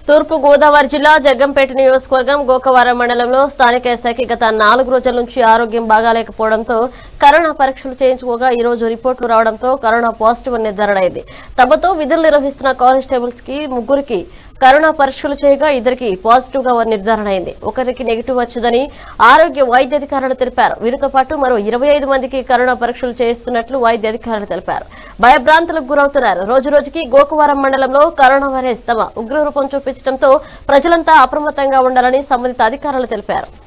తూర్పు గోదావరి జిల్లా జగ్గంపేట నియోజకవర్గం గోకవరం మండలంలో స్థానిక ఎస్ఐకి గత నాలుగు రోజుల నుంచి ఆరోగ్యం బాగాలేకపోవడంతో కరోనా పరీక్షలు చేయించుకోగా ఈ రోజు రిపోర్టులు రావడంతో కరోనా పాజిటివ్ అని నిర్ధారణ అయింది తమతో విధులు నిర్వహిస్తున్న కానిస్టేబుల్స్ కి ముగ్గురికి కరోనా పరీక్షలు చేయగా ఇద్దరికి పాజిటివ్ గా నిర్ధారణ అయింది ఒకరికి నెగిటివ్ వచ్చిందని ఆరోగ్య వైద్య అధికారులు తెలిపారు వీరితో పాటు మరో ఇరవై ఐదు మందికి కరోనా పరీక్షలు చేయిస్తున్నట్లు వైద్య అధికారులు తెలిపారు భయభ్రాంతులకు గురవుతున్నారు రోజు రోజుకి గోకవరం మండలంలో కరోనా వైరస్ తమ ఉగ్రరూపం చూపించడంతో ప్రజలంతా అప్రమత్తంగా ఉండాలని సంబంధిత అధికారులు తెలిపారు